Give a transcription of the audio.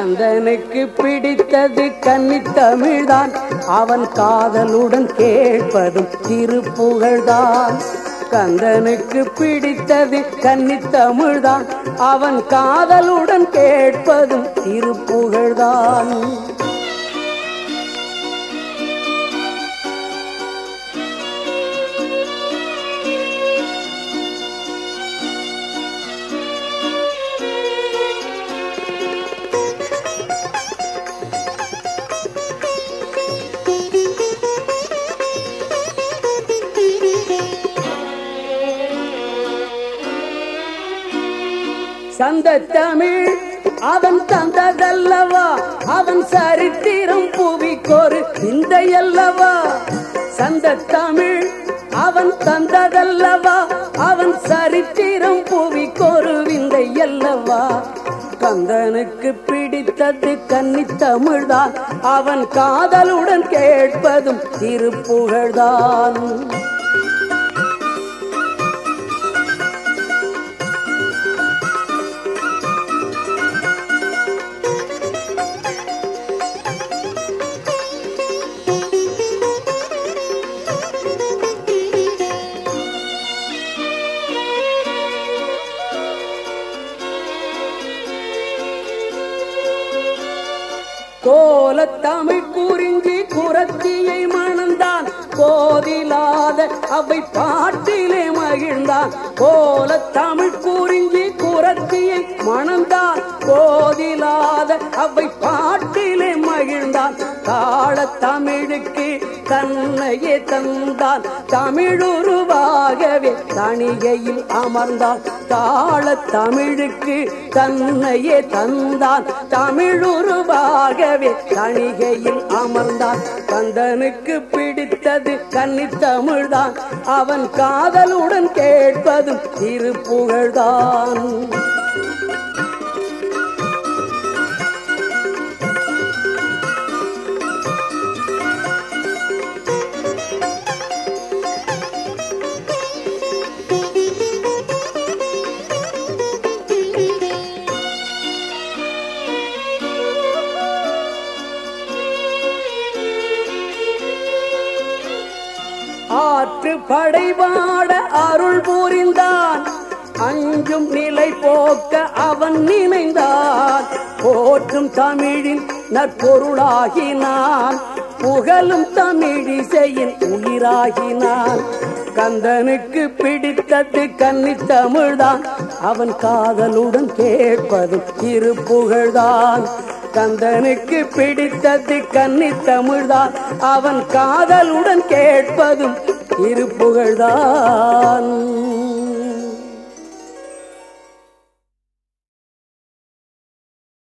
கந்தனுக்கு பிடித்தது கன்னித்தமிழ்தான் அவன் காதலுடன் கேட்பதும் திருப்புகழ்தான் கந்தனுக்கு பிடித்தது கன்னித்தமிழ்தான் அவன் காதலுடன் கேட்பதும் திருப்புகழ்தான் சந்த தமிழ் அவன் தந்ததல்லவா அவன் சரித்திரம் புவிக்கொரு சிந்தையல்லவா சந்த தமிழ் அவன் தந்ததல்லவா அவன் சரித்திரம் புவிக்கொரு விந்தையல்லவா கந்தனுக்கு பிடித்தது கன்னித்தமிழ்தான் அவன் காதலுடன் கேட்பதும் திருப்புகழ்தான் கோல தமிழ் குறிஞ்சி குரத்தியை மணந்தான் கோதிலாத அவை பாட்டிலே மகிழ்ந்தான் கோல தமிழ் குறிஞ்சி குரத்தியை மணந்தான் கோதிலாத அவை பாட்டிலே மகிழ்ந்தான் தாழ தமிழுக்கு தன்னையே தந்தான் தமிழுருவாகவே தணிகையில் அமர்ந்தான் தாழ தமிழுக்கு தன்னையே தந்தான் தமிழுருவாகவே தணிகையில் அமர்ந்தான் கந்தனுக்கு பிடித்தது கன்னித்தமிழ்தான் அவன் காதலுடன் கேட்பதும் திருப்புகழ்தான் ஆற்று படைவாட அருள் புரிந்தான் அஞ்சும் நிலை போக்க அவன் நினைந்தான் போற்றும் தமிழின் நற்பொருளாகினான் புகழும் தமிழிசையின் உயிராகினான் கந்தனுக்கு பிடித்தது கன்னித்தமிழ்தான் அவன் காதலுடன் கேட்பதும் திருப்புகழ்தான் கந்தனுக்கு பிடித்தது கன்னித்தமிழ்தான் அவன் காதலுடன் கேட்பதும் திருப்புகழ்தான்